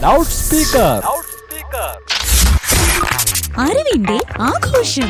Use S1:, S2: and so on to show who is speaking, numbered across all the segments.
S1: loud speaker
S2: അറിവിന്റെ ആഘോഷം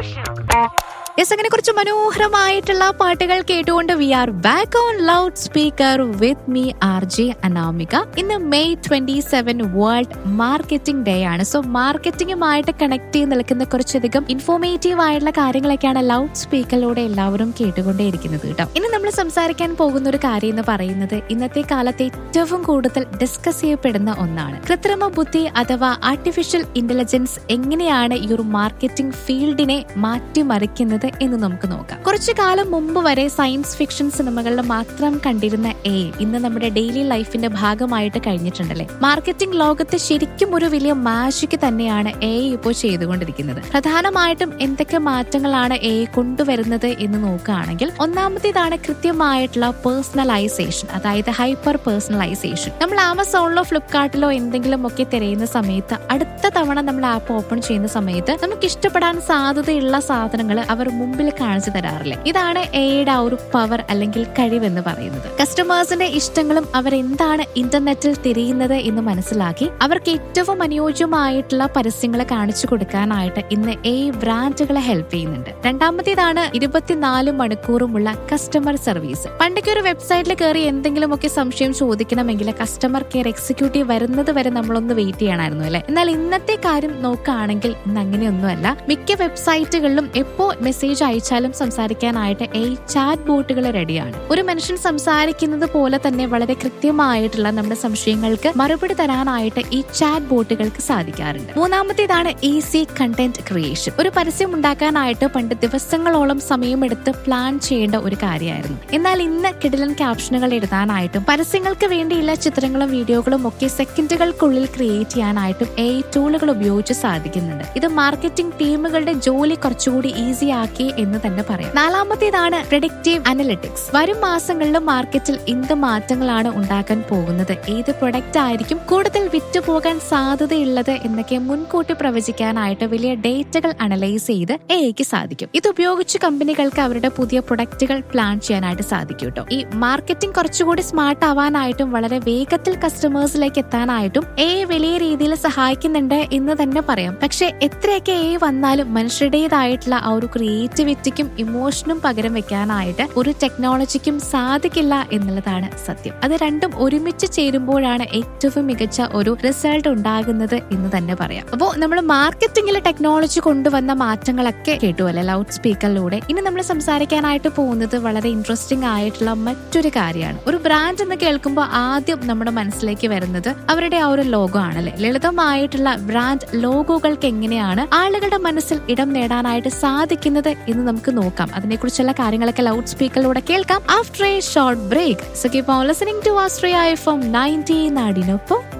S2: yes അങ്ങനെ കുറച്ച് മനോഹരമായിട്ടുള്ള പാട്ടുകൾ കേട്ടുകൊണ്ട് we are back on loud speaker with me R J Anamika ഇന്ന് May twenty seven world marketing day ആണ് സോ മാർക്കറ്റിംഗുമായിട്ട് കണക്ട് ചെയ്ത് നിൽക്കുന്ന കുറച്ചധികം ഇൻഫോർമേറ്റീവ് ആയിട്ടുള്ള കാര്യങ്ങളൊക്കെയാണ് ലൗഡ് സ്പീക്കറിലൂടെ എല്ലാവരും കേട്ടുകൊണ്ടേയിരിക്കുന്നത് കേട്ടോ ഇന്ന് നമ്മൾ സംസാരിക്കാൻ പോകുന്ന ഒരു കാര്യം എന്ന് പറയുന്നത് ഇന്നത്തെ കാലത്ത് ഏറ്റവും കൂടുതൽ ഡിസ്കസ് ചെയ്യപ്പെടുന്ന ഒന്നാണ് കൃത്രിമ ബുദ്ധി അഥവാ ആർട്ടിഫിഷ്യൽ ഇന്റലിജൻസ് എങ്ങനെയാണ് ഈ ഒരു മാർക്കറ്റിംഗ് ഫീൽഡിനെ മാറ്റിമറിക്കുന്നത് എന്ന് നമുക്ക് നോക്കാം കുറച്ചു കാലം മുമ്പ് വരെ സയൻസ് ഫിക്ഷൻ സിനിമകളിൽ മാത്രം കണ്ടിരുന്ന എ ഇന്ന് നമ്മുടെ ഡെയിലി ലൈഫിന്റെ ഭാഗമായിട്ട് കഴിഞ്ഞിട്ടുണ്ടല്ലേ മാർക്കറ്റിംഗ് ലോകത്ത് ശരിക്കും ഒരു വലിയ മാജിക് തന്നെയാണ് എ ഇപ്പോൾ ചെയ്തുകൊണ്ടിരിക്കുന്നത് പ്രധാനമായിട്ടും എന്തൊക്കെ മാറ്റങ്ങളാണ് എ കൊണ്ടുവരുന്നത് എന്ന് നോക്കുകയാണെങ്കിൽ ഒന്നാമത്തേതാണ് കൃത്യമായിട്ടുള്ള പേഴ്സണലൈസേഷൻ അതായത് ഹൈപ്പർ പേഴ്സണലൈസേഷൻ നമ്മൾ ആമസോണിലോ ഫ്ലിപ്കാർട്ടിലോ എന്തെങ്കിലും ഒക്കെ തിരയുന്ന സമയത്ത് അടുത്ത തവണ നമ്മൾ ആപ്പ് ഓപ്പൺ ചെയ്യുന്ന സമയത്ത് നമുക്ക് ഇഷ്ടപ്പെടാൻ സാധ്യതയുള്ള സാധനങ്ങൾ അവർ മുമ്പിൽ കാണിച്ചു തരാറില്ലേ ഇതാണ് എയുടെ ആ ഒരു പവർ അല്ലെങ്കിൽ കഴിവെന്ന് പറയുന്നത് കസ്റ്റമേഴ്സിന്റെ ഇഷ്ടങ്ങളും അവർ എന്താണ് ഇന്റർനെറ്റിൽ തിരയുന്നത് എന്ന് മനസ്സിലാക്കി അവർക്ക് ഏറ്റവും അനുയോജ്യമായിട്ടുള്ള പരസ്യങ്ങൾ കാണിച്ചു കൊടുക്കാനായിട്ട് ഇന്ന് എ ബ്രാൻഡുകളെ ഹെൽപ്പ് ചെയ്യുന്നുണ്ട് രണ്ടാമത്തേതാണ് ഇരുപത്തിനാല് മണിക്കൂറുമുള്ള കസ്റ്റമർ സർവീസ് പണ്ടൊക്കെ ഒരു വെബ്സൈറ്റിൽ കയറി എന്തെങ്കിലുമൊക്കെ സംശയം ചോദിക്കണമെങ്കിൽ കസ്റ്റമർ കെയർ എക്സിക്യൂട്ടീവ് വരുന്നത് വരെ നമ്മളൊന്ന് വെയിറ്റ് ചെയ്യണമായിരുന്നു അല്ലെ എന്നാൽ ഇന്നത്തെ കാര്യം നോക്കുകയാണെങ്കിൽ ഇന്ന് അങ്ങനെയൊന്നുമല്ല മിക്ക വെബ്സൈറ്റുകളിലും എപ്പോ മെസ്സേജ് അയച്ചാലും സംസാരിക്കാനായിട്ട് എ ചാറ്റ് ബോട്ടുകൾ റെഡിയാണ് ഒരു മനുഷ്യൻ സംസാരിക്കുന്നത് പോലെ തന്നെ വളരെ കൃത്യമായിട്ടുള്ള നമ്മുടെ സംശയങ്ങൾക്ക് മറുപടി തരാനായിട്ട് ഈ ചാറ്റ് ബോട്ടുകൾക്ക് സാധിക്കാറുണ്ട് മൂന്നാമത്തേതാണ് ഈസി കണ്ടന്റ് ക്രിയേഷൻ ഒരു പരസ്യം ഉണ്ടാക്കാനായിട്ട് പണ്ട് ദിവസങ്ങളോളം സമയമെടുത്ത് പ്ലാൻ ചെയ്യേണ്ട ഒരു കാര്യമായിരുന്നു എന്നാൽ ഇന്ന് കിടിലൻ ക്യാപ്ഷനുകൾ എഴുതാനായിട്ടും പരസ്യങ്ങൾക്ക് വേണ്ടിയുള്ള ചിത്രങ്ങളും വീഡിയോകളും ഒക്കെ സെക്കൻഡുകൾക്കുള്ളിൽ ക്രിയേറ്റ് ചെയ്യാനായിട്ടും എ ടൂളുകൾ ഉപയോഗിച്ച് സാധിക്കുന്നുണ്ട് ഇത് മാർക്കറ്റിംഗ് ടീമുകളുടെ ജോലി കുറച്ചുകൂടി ഈസി ആക്കി എന്ന് തന്നെ പറയാം നാലാമത്തേതാണ് പ്രഡിക്റ്റീവ് അനലിറ്റിക്സ് വരും മാസങ്ങളിലും മാർക്കറ്റിൽ എന്ത് മാറ്റങ്ങളാണ് ഉണ്ടാക്കാൻ പോകുന്നത് ഏത് പ്രൊഡക്റ്റ് ആയിരിക്കും കൂടുതൽ വിറ്റുപോകാൻ സാധ്യതയുള്ളത് എന്നൊക്കെ മുൻകൂട്ടി പ്രവചിക്കാനായിട്ട് വലിയ ഡേറ്റകൾ അനലൈസ് ചെയ്ത് എക്ക് സാധിക്കും ഇത് ഉപയോഗിച്ച് കമ്പനികൾക്ക് അവരുടെ പുതിയ പ്രൊഡക്റ്റുകൾ പ്ലാൻ ചെയ്യാനായിട്ട് സാധിക്കും കേട്ടോ ഈ മാർക്കറ്റിംഗ് കുറച്ചുകൂടി സ്മാർട്ട് ആവാനായിട്ടും വളരെ വേഗത്തിൽ കസ്റ്റമേഴ്സിലേക്ക് എത്താനായിട്ടും എ വലിയ രീതിയിൽ സഹായിക്കുന്നുണ്ട് എന്ന് തന്നെ പറയാം പക്ഷെ എത്രയൊക്കെ എ വന്നാലും മനുഷ്യരുടേതായിട്ടുള്ള ആ ഒരു ക്രിയേറ്റിവിറ്റിക്കും ഇമോഷനും പകരം വെക്കാനായിട്ട് ഒരു ടെക്നോളജിക്കും സാധിക്കില്ല എന്നുള്ളതാണ് സത്യം അത് രണ്ടും ഒരുമിച്ച് ചേരുമ്പോഴാണ് ഏറ്റവും മികച്ച ഒരു റിസൾട്ട് ഉണ്ടാകുന്നത് എന്ന് തന്നെ പറയാം അപ്പോൾ നമ്മൾ മാർക്കറ്റിംഗിൽ ടെക്നോളജി കൊണ്ടുവന്ന മാറ്റങ്ങളൊക്കെ കേട്ടു അല്ലെ ലൗഡ് സ്പീക്കറിലൂടെ ഇനി നമ്മൾ സംസാരിക്കാനായിട്ട് പോകുന്നത് വളരെ ഇൻട്രസ്റ്റിംഗ് ആയിട്ടുള്ള മറ്റൊരു കാര്യമാണ് ഒരു ബ്രാൻഡ് എന്ന് കേൾക്കുമ്പോൾ ആദ്യം നമ്മുടെ മനസ്സിലേക്ക് വരുന്നത് അവരുടെ ആ ഒരു ലോഗോ ആണല്ലേ ലളിതമായിട്ടുള്ള ബ്രാൻഡ് ലോഗോകൾക്ക് എങ്ങനെയാണ് ആളുകളുടെ മനസ്സിൽ ഇടം നേടാനായിട്ട് സാധിക്കുന്നത് എന്ന് നമുക്ക് നോക്കാം അതിനെക്കുറിച്ചുള്ള കാര്യങ്ങളൊക്കെ ലൗഡ് സ്പീക്കറിലൂടെ കേൾക്കാം after a short break so keep on listening to ആസ്ട്രിയ എഫ് എം നയൻറ്റി നാടിനൊപ്പം